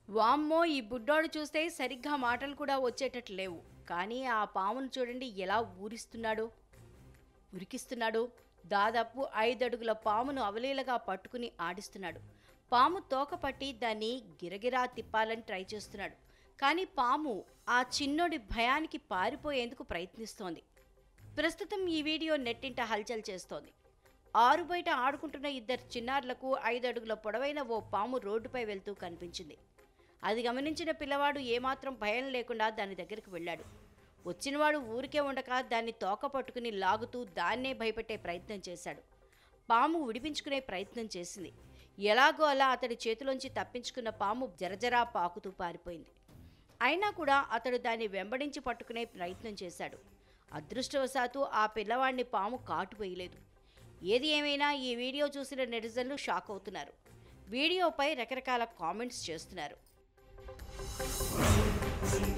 వామ్మో ఈ బుడ్డోడు చూస్తే సరిగ్గా మాటలు కూడా వచ్చేటట్లు లేవు కానీ ఆ పామును చూడండి ఎలా ఊరిస్తున్నాడో ఉరికిస్తున్నాడు దాదాపు ఐదడుగుల పామును అవలీలగా పట్టుకుని ఆడిస్తున్నాడు పాము తోక పట్టి దాన్ని గిరగిరా తిప్పాలని ట్రై చేస్తున్నాడు కానీ పాము ఆ చిన్నోడి భయానికి పారిపోయేందుకు ప్రయత్నిస్తోంది ప్రస్తుతం ఈ వీడియో నెట్టింట హల్చల్ చేస్తోంది ఆరు బయట ఆడుకుంటున్న ఇద్దరు చిన్నారులకు ఐదు అడుగుల పొడవైన ఓ పాము రోడ్డుపై వెళ్తూ కనిపించింది అది గమనించిన పిల్లవాడు ఏమాత్రం భయం లేకుండా దాని దగ్గరికి వెళ్ళాడు వచ్చినవాడు ఊరికే ఉండక దాన్ని తోక పట్టుకుని లాగుతూ దాన్నే భయపెట్టే ప్రయత్నం చేశాడు పాము విడిపించుకునే ప్రయత్నం చేసింది ఎలాగో అలా అతడి చేతిలోంచి తప్పించుకున్న పాము జరజరా పాకుతూ పారిపోయింది అయినా కూడా అతడు దాన్ని వెంబడించి పట్టుకునే ప్రయత్నం చేశాడు అదృష్టవశాత్తు ఆ పిల్లవాడిని పాము కాటు వేయలేదు ఏది ఏమైనా ఈ వీడియో చూసిన నెటిజన్లు షాక్ అవుతున్నారు వీడియోపై రకరకాల కామెంట్స్ చేస్తున్నారు